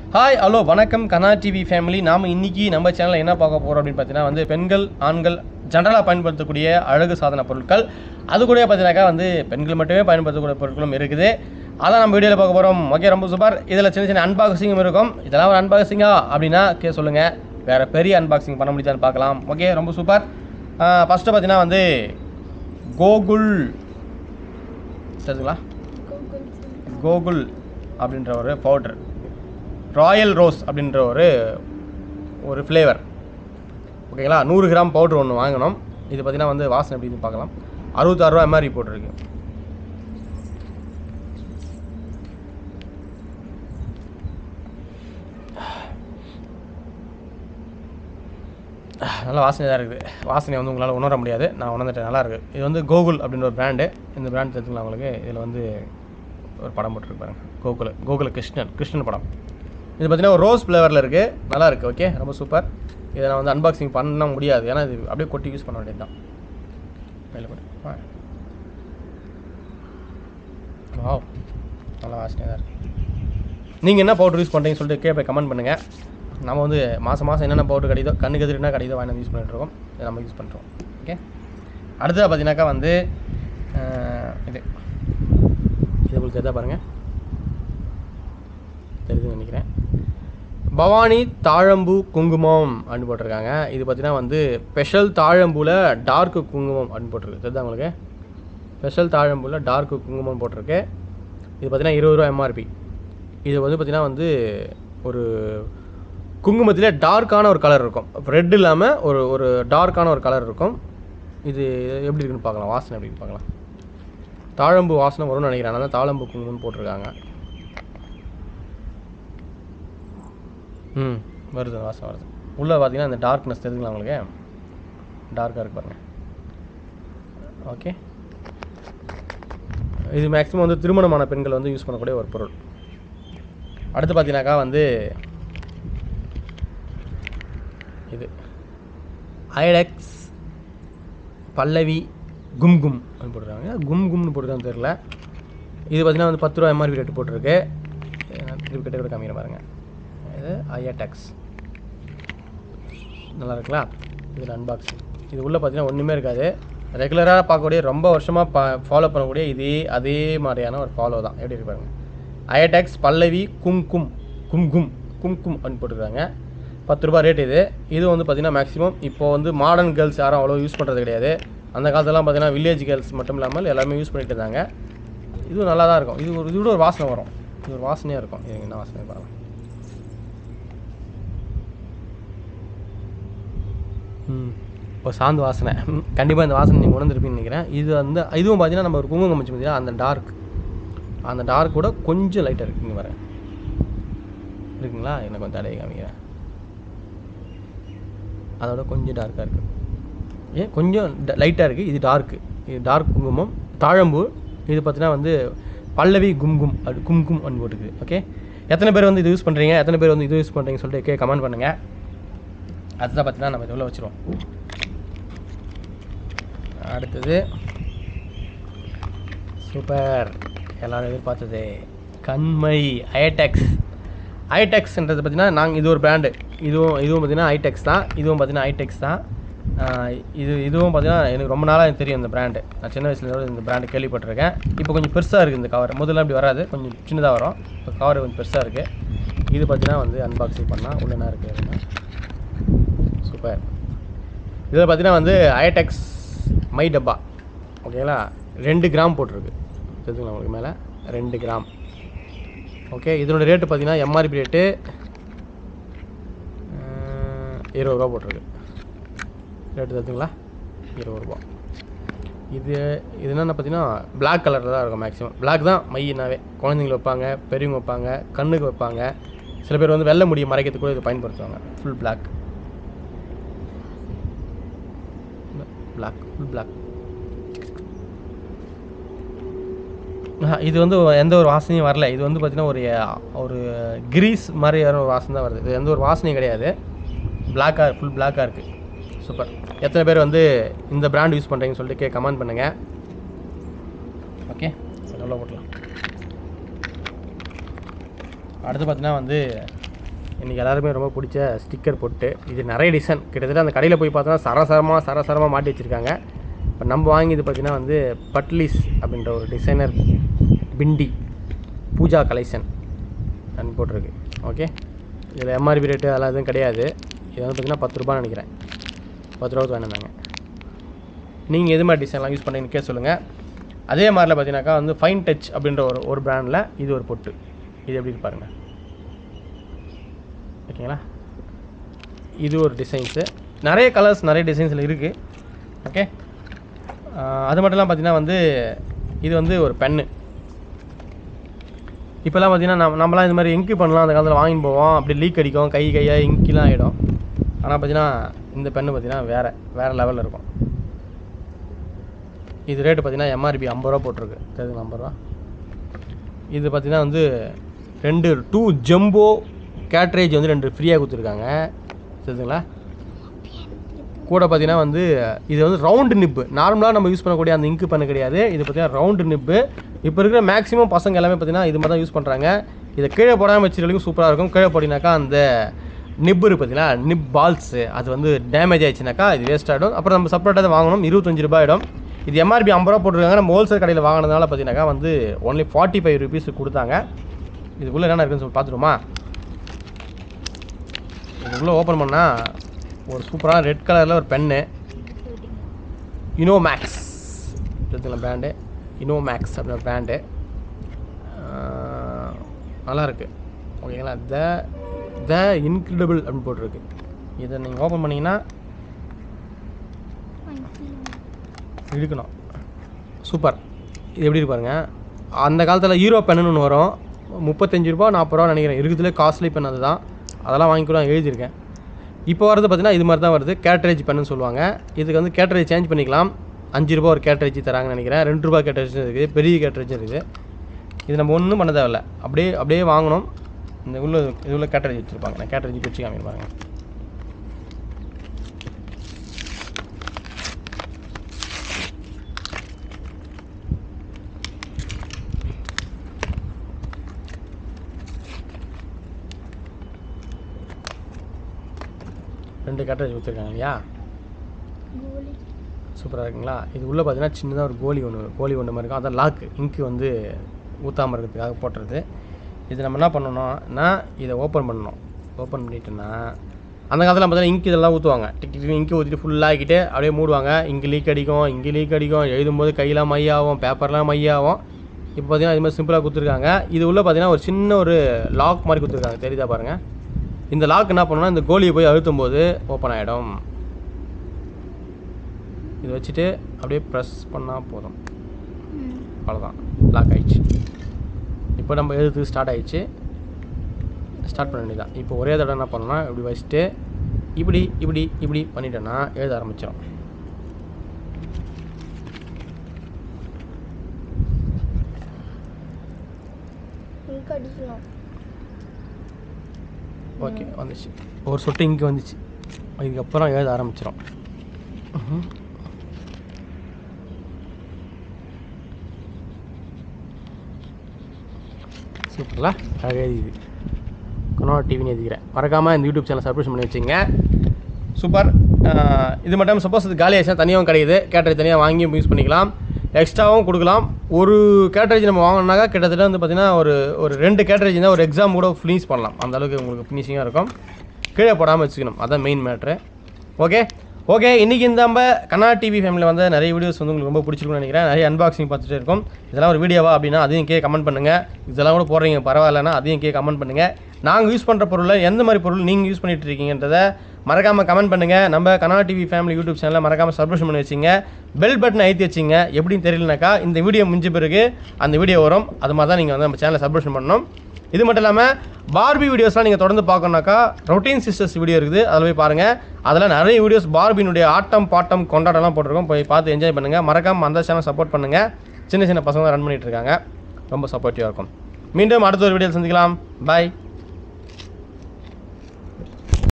hi hello வணக்கம் கனா TV family நாம் இன்னைக்கு நம்ம சேனலில் என்ன பார்க்க போகிறோம் அப்படின்னு பார்த்தீங்கன்னா வந்து பெண்கள் ஆண்கள் ஜென்ரலாக பயன்படுத்தக்கூடிய அழகு சாதன பொருட்கள் அது கூட பார்த்தீங்கன்னாக்கா வந்து பெண்கள் மட்டுமே பயன்படுத்தக்கூடிய பொருட்களும் இருக்குது அதான் நம்ம வீடியோவில் பார்க்க போகிறோம் ஓகே ரொம்ப சூப்பர் இதில் சின்ன சின்ன அன்பாக்சிங்கும் இருக்கும் இதெல்லாம் ஒரு அன்பாக்சிங்கா அப்படின்னா கே சொல்லுங்கள் வேறு பெரிய அன்பாக்சிங் பண்ண முடியுதான்னு பார்க்கலாம் ஓகே ரொம்ப சூப்பர் ஃபஸ்ட்டு பார்த்தீங்கன்னா வந்து கோகுல் தெரிஞ்சுங்களா கோகுல் அப்படின்ற ஒரு பவுடர் ராயல் ரோஸ் அப்படின்ற ஒரு ஒரு ஃப்ளேவர் ஓகேங்களா நூறு கிராம் பவுடர் ஒன்று வாங்கினோம் இது பார்த்தீங்கன்னா வந்து வாசனை எப்படின்னு பார்க்கலாம் அறுபத்தாறு ரூபா எம்ஆர்பி போட்டிருக்கு நல்ல வாசனை தான் இருக்குது வாசனை வந்து உங்களால் உணர முடியாது நான் உணர்ந்துட்டேன் நல்லா இருக்குது இது வந்து கோகுல் அப்படின்ற ஒரு பிராண்டு இந்த பிராண்ட் தெரிஞ்சுக்கலாம் உங்களுக்கு இதில் வந்து ஒரு படம் போட்டிருக்கு பாருங்க கோகுல் கோகுல கிருஷ்ணன் கிருஷ்ணன் படம் இது பார்த்தீங்கன்னா ஒரு ரோஸ் ஃப்ளேவரில் இருக்குது நல்லா இருக்குது ஓகே ரொம்ப சூப்பர் இதை நான் வந்து அன்பாக்சிங் பண்ண முடியாது ஏன்னா இது அப்படியே கொட்டி யூஸ் பண்ண வேண்டியது தான் கையில் போட்டு வாவ் நல்லா வாசனையாக தான் இருக்குது நீங்கள் என்ன பவுடர் யூஸ் பண்ணுறீங்கன்னு சொல்லிட்டு கேட்ப கமெண்ட் பண்ணுங்கள் நம்ம வந்து மாதம் மாதம் என்னென்ன பவுடர் கிடைக்குதோ கண்ணுக்கு எதிர என்ன கிடைக்குதோ வாங்கி யூஸ் பண்ணிட்டு இருக்கோம் இதை நம்ம யூஸ் பண்ணுறோம் ஓகே அடுத்தது பார்த்தீங்கன்னாக்கா வந்து அஹ், இது இது உங்களுக்கு எதா பாருங்கள் தெரியுதுன்னு நினைக்கிறேன் பவானி தாழம்பூ குங்குமம் அப்படின்னு போட்டிருக்காங்க இது பார்த்தீங்கன்னா வந்து ஸ்பெஷல் தாழம்பூவில் டார்க் குங்குமம் அப்படின்னு போட்டிருக்கு தெரியுதா உங்களுக்கு ஸ்பெஷல் தாழம்பூவில் டார்க் குங்குமம் போட்டிருக்கு இது பார்த்தீங்கன்னா இருபது ரூபா எம்ஆர்பி இது வந்து பார்த்தீங்கன்னா வந்து ஒரு குங்குமத்திலே டார்க்கான ஒரு கலர் இருக்கும் ரெட் இல்லாமல் ஒரு ஒரு டார்க்கான ஒரு கலர் இருக்கும் இது எப்படி இருக்குன்னு பார்க்கலாம் வாசனை எப்படி இருக்குன்னு பார்க்கலாம் தாழம்பூ வாசனை வரும்னு நினைக்கிறேன் அதனால தாழம்பூ குங்குமம்னு போட்டிருக்காங்க ம் வருது வாசனை வருது உள்ளே பார்த்தீங்கன்னா இந்த டார்க்னஸ் தெரிஞ்சுங்களா உங்களுக்கு டார்க்காக இருக்கு பாருங்க ஓகே இது மேக்ஸிமம் வந்து திருமணமான பெண்கள் வந்து யூஸ் பண்ணக்கூடிய ஒரு பொருள் அடுத்து பார்த்தீங்கன்னாக்கா வந்து இது ஐடெக்ஸ் பல்லவி கும் கும் அப்படின்னு போட்டிருக்காங்க கும் கும்னு போட்டுருக்கான்னு தெரில இது பார்த்தீங்கன்னா வந்து பத்து ரூபா எம்ஆர்பி ரேட்டு போட்டிருக்கு இது நான் திருப்பி கிட்ட கூட காமிக்கிறேன் பாருங்கள் இது ஐஎடெக்ஸ் நல்லா இருக்குங்களா இது அன்பாக்சிங் இது உள்ளே பார்த்தீங்கன்னா ஒன்றுமே இருக்காது ரெகுலராக பார்க்கக்கூடிய ரொம்ப வருஷமாக பா ஃபாலோ பண்ணக்கூடிய இதே அதே மாதிரியான ஒரு ஃபாலோ தான் எப்படி இருக்கு பாருங்க ஐஎடெக்ஸ் பல்லவி கும்கும் கும்கும் கும்கும் அப்படின்னு போட்டிருக்காங்க பத்து ரூபாய் ரேட் இது இது வந்து பார்த்திங்கன்னா மேக்ஸிமம் இப்போ வந்து மாடர்ன் கேர்ள்ஸ் யாரும் அவ்வளோ யூஸ் பண்ணுறது கிடையாது அந்த காலத்துலலாம் பார்த்தீங்கன்னா வில்லேஜ் கேர்ள்ஸ் மட்டும் இல்லாமல் எல்லாருமே யூஸ் பண்ணிட்டு இருந்தாங்க இதுவும் நல்லா தான் இருக்கும் இது ஒரு இது கூட ஒரு வாசனை வரும் இது ஒரு வாசனையாக இருக்கும் இது என்ன வாசனை பார்க்கலாம் ம் ஒரு சாந்து வாசனை கண்டிப்பாக இந்த வாசனை நீங்கள் உணர்ந்துருப்பீங்கன்னு நினைக்கிறேன் இது வந்து இதுவும் பார்த்தீங்கன்னா நம்ம ஒரு குங்குமம் வச்சு பார்த்தீங்கன்னா அந்த டார்க் அந்த டார்க் கூட கொஞ்சம் லைட்டாக இருக்குங்க வர இருக்குங்களா எனக்கு கொஞ்சம் தடவை காமிக்கிறேன் அதோட கொஞ்சம் டார்க்காக இருக்குது ஏன் கொஞ்சம் லைட்டாக இருக்குது இது டார்க்கு இது டார்க் குங்குமம் தாழம்பூ இது பார்த்தீங்கன்னா வந்து பல்லவி கும்கும் அது கும்கும் அப்படின்னு போட்டுக்குது ஓகே எத்தனை பேர் வந்து இது யூஸ் பண்ணுறீங்க எத்தனை பேர் வந்து இது யூஸ் பண்ணுறீங்கன்னு சொல்லிட்டு கே கமெண்ட் பண்ணுங்கள் அதுதான் பார்த்தீங்கன்னா நம்ம இதில் வச்சுருவோம் அடுத்தது சூப்பர் எல்லாரும் எதிர்பார்த்தது கண்மை ஐடெக்ஸ் ஐடெக்ஸ்ன்றது பார்த்தீங்கன்னா நாங்கள் இது ஒரு பிராண்டு இதுவும் இதுவும் பார்த்தீங்கன்னா ஐடெக்ஸ் தான் இதுவும் பார்த்தீங்கன்னா ஐடெக்ஸ் தான் ஆஹ் இது இதுவும் பார்த்தீங்கன்னா எனக்கு ரொம்ப நாளாக எனக்கு தெரியும் இந்த பிராண்டு நான் சின்ன வயசுலேருந்து இந்த பிராண்டு கேள்விப்பட்டிருக்கேன் இப்போ கொஞ்சம் பெருசாக இருக்குது இந்த கவர் முதல்ல அப்படி வராது கொஞ்சம் சின்னதாக வரும் இப்போ கவர் கொஞ்சம் பெருசாக இருக்குது இது பார்த்தீங்கன்னா வந்து அன்பாக்சிங் பண்ணால் உள்ள என்ன இருக்குது அப்படின்னா சூப்பர் இதில் பார்த்தீங்கன்னா வந்து ஐடெக்ஸ் மை டப்பா ஓகேங்களா ரெண்டு கிராம் போட்டிருக்கு தெரிஞ்சுங்களா உங்களுக்கு மேலே ரெண்டு கிராம் ஓகே இதனோட ரேட்டு பார்த்தீங்கன்னா எம்ஆர்பி ரேட்டு இருபது ரூபா போட்டிருக்கு ரேட்டு தெரிஞ்சுங்களா இருபது ரூபா இது இது என்னென்ன பார்த்தீங்கன்னா Black கலரில் தான் இருக்கும் மேக்ஸிமம் Black தான் மையினாவே குழந்தைங்களுக்கு வைப்பாங்க பெரியவங்க வைப்பாங்க கண்ணுக்கு வைப்பாங்க சில பேர் வந்து வெள்ளை முடியை மறைக்கிறதுக்கு கூட இதை பயன்படுத்துவாங்க full Black black full black இது வந்து எந்த ஒரு வாசனையும் வரல இது வந்து பார்த்திங்கன்னா ஒரு ஒரு கிரீஸ் மாதிரியான ஒரு வாசனை தான் வருது இது எந்த ஒரு வாசனையும் கிடையாது பிளாக்காக ஃபுல் பிளாக்காக இருக்குது சூப்பர் எத்தனை பேர் வந்து இந்த பிராண்ட் யூஸ் பண்ணுறீங்கன்னு சொல்லிட்டு கே கமெண்ட் பண்ணுங்கள் ஓகே எவ்வளோ போட்டலாம் அடுத்து பார்த்தீங்கன்னா வந்து இன்றைக்கி எல்லாருமே ரொம்ப பிடிச்ச ஸ்டிக்கர் போட்டு இது நிறைய டிசைன் கிட்டத்தட்ட அந்த கடையில் போய் பார்த்தோன்னா சரசரமாக சரசரமாக மாட்டி வச்சுருக்காங்க இப்போ நம்ம வாங்கியது பார்த்திங்கன்னா வந்து பட்லிஸ் அப்படின்ற ஒரு டிசைனர் பிண்டி பூஜா கலெக்ஷன் அப்படின்னு போட்டிருக்கு ஓகே இதில் எம்ஆர்பி ரேட்டு அதெல்லாம் எதுவும் கிடையாது இது வந்து பார்த்திங்கன்னா பத்து ரூபான்னு நினைக்கிறேன் பத்து ரூபாய்க்கு வேணுந்தாங்க நீங்கள் எது மாதிரி டிசைன்லாம் யூஸ் பண்ணீங்கன்னு கேட்க சொல்லுங்கள் அதே மாதிரில பார்த்தீங்கன்னாக்கா வந்து ஃபைன் டச் அப்படின்ற ஒரு ஒரு பிராண்டில் இது ஒரு பொட்டு இது எப்படி இருக்கு பாருங்க ஓகேங்களா இது ஒரு டிசைன்ஸு நிறைய கலர்ஸ் நிறைய டிசைன்ஸில் இருக்குது ஓகே அது மட்டும் இல்லாமல் பார்த்தீங்கன்னா வந்து இது வந்து ஒரு பென்னு இப்போல்லாம் பார்த்தீங்கன்னா நம்ம நம்மலாம் இந்த மாதிரி இங்கு பண்ணலாம் அந்த காலத்தில் வாங்கிட்டு போவோம் அப்படி லீக் அடிக்கும் கை கையாக இங்கிலாம் ஆகிடும் ஆனால் பார்த்தீங்கன்னா இந்த பென்னு பார்த்தீங்கன்னா வேறு வேறு லெவலில் இருக்கும் இது ரேட்டு பார்த்தீங்கன்னா எம்ஆர்பி ஐம்பது ரூபா போட்டிருக்கு தெரியுதுங்களா ஐம்பது ரூபா இது பார்த்தீங்கன்னா வந்து ரெண்டு டூ ஜம்போ கேட்ரேஜ் வந்து ரெண்டு ஃப்ரீயாக கொடுத்துருக்காங்க தெரியுதுங்களா கூட பார்த்தீங்கன்னா வந்து இது வந்து ரவுண்டு நிப்பு நார்மலாக நம்ம யூஸ் பண்ணக்கூடிய அந்த இங்கு பண்ண கிடையாது இது பார்த்தீங்கன்னா ரவுண்டு நிப்பு இப்போ இருக்கிற மேக்ஸிமம் பசங்க எல்லாமே பார்த்தீங்கன்னா இது மாதிரி தான் யூஸ் பண்ணுறாங்க இதை கீழே போடாமல் வச்சுட்டு வரைக்கும் சூப்பராக இருக்கும் கீழே போட்டினாக்கா அந்த நிப்பு இருக்கு பார்த்தீங்களா நிப் பால்ஸு அது வந்து டேமேஜ் ஆயிடுச்சுனாக்கா இது வேஸ்ட் ஆகிடும் அப்புறம் நம்ம செப்பரேட்டாக தான் வாங்கணும் இருபத்தஞ்சு ரூபாய் ஆகிடும் இது எம்ஆர்பி ஐம்பது ரூபா போட்டிருக்காங்க நம்ம ஹோல்சேல் கடையில் வாங்கினதுனால பார்த்தீங்கன்னாக்கா வந்து ஒன்லி ஃபார்ட்டி ஃபைவ் ருபீஸ் கொடுத்தாங்க இதுக்குள்ளே என்னென்ன இருக்குன்னு சொல்லி பார்த்துருமா இதுக்குள்ளே ஓப்பன் பண்ணால் ஒரு சூப்பரான ரெட் கலரில் ஒரு பென்னு இனோ மேக்ஸ் இருக்குங்களா பிராண்டு இனோ மேக்ஸ் அப்படின்ற பிராண்டு நல்லா இருக்கு ஓகேங்களா த த இன்க்ரெடிபிள் அப்படின்னு போட்டிருக்கு இதை நீங்கள் ஓப்பன் பண்ணிங்கன்னா இழுக்கணும் சூப்பர் இது எப்படி இருக்கு பாருங்க அந்த காலத்தில் ஹீரோ பென்னு ஒன்று வரும் முப்பத்தஞ்சு ரூபா நாற்பது ரூபா நினைக்கிறேன் இருக்கிறதுலே காஸ்ட்லி பென் அதுதான் அதெல்லாம் வாங்கி கூட எழுதியிருக்கேன் இப்போ வரது பார்த்தீங்கன்னா இது மாதிரி தான் வருது கேட்ரேஜ் பென்னு சொல்லுவாங்க இதுக்கு வந்து கேட்ரேஜ் சேஞ்ச் பண்ணிக்கலாம் அஞ்சு ரூபா ஒரு கேட்ரேஜ் தராங்கன்னு நினைக்கிறேன் ரெண்டு ரூபா கேட்ரேஜ் இருக்குது பெரிய கேட்ரேஜ் இருக்குது இது நம்ம ஒன்றும் பண்ண தேவையில்ல அப்படியே அப்படியே வாங்கணும் இந்த உள்ள இது உள்ள கேட்ரேஜ் வச்சுருப்பாங்க நான் கேட்ரேஜ் பிரிச்சு காமிக்க பாருங்க ரெண்டு கேட்ரேஜ் கொடுத்துருக்காங்க இல்லையா சூப்பராக இருக்குங்களா இது உள்ளே பார்த்தீங்கன்னா சின்னதாக ஒரு கோலி ஒன்று கோலி ஒன்று மாதிரி இருக்கும் அதான் லாக்கு இங்கு வந்து ஊற்றாமல் இருக்கிறதுக்காக போட்டுறது இது நம்ம என்ன பண்ணணும்னா இதை ஓப்பன் பண்ணணும் ஓப்பன் பண்ணிட்டோன்னா அந்த காலத்தில் பார்த்தீங்கன்னா இங்க் இதெல்லாம் ஊற்றுவாங்க டிக் டிக் இங்கு ஊற்றிட்டு ஃபுல்லாகிக்கிட்டு அப்படியே மூடுவாங்க இங்கே லீக் அடிக்கும் இங்கே லீக் அடிக்கும் எழுதும்போது கையெல்லாம் மையாகும் பேப்பர்லாம் மையாகும் இப்போ பார்த்தீங்கன்னா இது மாதிரி சிம்பிளாக கொடுத்துருக்காங்க இது உள்ள பார்த்தீங்கன்னா ஒரு சின்ன ஒரு லாக் மாதிரி கொடுத்துருக்காங்க தெரியுதா பாருங்கள் இந்த லாக் என்ன பண்ணணும்னா இந்த கோலியை போய் அழுத்தும் போது ஓப்பன் ஆகிடும் இது வச்சுட்டு அப்படியே ப்ரெஸ் பண்ணால் போதும் அவ்வளோதான் லாக் ஆயிடுச்சு இப்போ நம்ம எழுதுறதுக்கு ஸ்டார்ட் ஆயிடுச்சு ஸ்டார்ட் பண்ண வேண்டியதான் இப்போ ஒரே தடவை என்ன பண்ணணும்னா இப்படி வச்சுட்டு இப்படி இப்படி இப்படி பண்ணிட்டோன்னா எழுத ஆரம்பிச்சிடும் இங்கு அடிக்கலாம் ஓகே வந்துச்சு ஒரு சொட்டு இங்கே வந்துச்சு இதுக்கப்புறம் எழுத ஆரம்பிச்சிடும் சூப்பர்ல அழகாக எழுதிது கனோட டிவின்னு எழுதிக்கிறேன் மறக்காமல் இந்த யூடியூப் சேனல் சப்ஸ்கிரைப் பண்ணி வச்சுங்க சூப்பர் அஹ் இது மட்டும் சப்போஸ் இது காலி ஆச்சுன்னா தனியாகவும் கிடைக்குது கேட்டரிங் தனியாக வாங்கி யூஸ் பண்ணிக்கலாம் எக்ஸ்ட்ராவும் கொடுக்கலாம் ஒரு கேட்டரேஜ் நம்ம வாங்கினாக்கா கிட்டத்தட்ட வந்து பார்த்திங்கன்னா ஒரு ஒரு ரெண்டு கேட்டரேஜ் இருந்தால் ஒரு எக்ஸாம் கூட ஃபினிஷ் பண்ணலாம் அந்த அளவுக்கு உங்களுக்கு ஃபினிஷிங்காக இருக்கும் கீழே போடாமல் வச்சுக்கணும் அதான் மெயின் மேட்ரு ஓகே ஓகே இன்றைக்கி இந்த நம்ம கண்ணா டிவி ஃபேமிலியில் வந்து நிறைய வீடியோஸ் வந்து உங்களுக்கு ரொம்ப பிடிச்சிருக்கும்னு நினைக்கிறேன் நிறைய அன்பாக்சிங் பார்த்துட்டு இருக்கோம் இதெல்லாம் ஒரு வீடியோவா அப்படின்னா அதையும் கே கமெண்ட் பண்ணுங்கள் இதெல்லாம் கூட போடுறீங்க பரவாயில்லன்னா அதையும் கே கமெண்ட் பண்ணுங்கள் நாங்கள் யூஸ் பண்ணுற பொருளில் எந்த மாதிரி பொருள் நீங்கள் யூஸ் பண்ணிட்டு இருக்கீங்கன்றதை மறக்காமல் கமெண்ட் பண்ணுங்கள் நம்ம கனடா டிவி ஃபேமிலி யூடியூப் சேனலை மறக்காமல் சப்ஸ்கிரைப் பண்ணி வச்சிங்க பெல் பட்டனை அழுத்தி வச்சிங்க எப்படின்னு தெரியலனாக்கா இந்த வீடியோ முடிஞ்ச பிறகு அந்த வீடியோ வரும் அது மாதிரி தான் நீங்கள் வந்து நம்ம சேனலை சப்ஸ்கிரைப் பண்ணணும் இது மட்டும் இல்லாமல் பார்பி வீடியோஸ்லாம் நீங்கள் தொடர்ந்து பார்க்கணுனாக்கா ரொட்டீன் சிஸ்டர்ஸ் வீடியோ இருக்குது அதில் போய் பாருங்கள் அதில் நிறைய வீடியோஸ் பார்பினுடைய ஆட்டம் பாட்டம் கொண்டாடலாம் போட்டிருக்கோம் போய் பார்த்து என்ஜாய் பண்ணுங்கள் மறக்காமல் அந்த சேனல் சப்போர்ட் பண்ணுங்கள் சின்ன சின்ன பசங்க ரன் பண்ணிட்டு இருக்காங்க ரொம்ப சப்போர்ட்டிவாக இருக்கும் மீண்டும் அடுத்த ஒரு வீடியோவில் சந்திக்கலாம் பாய்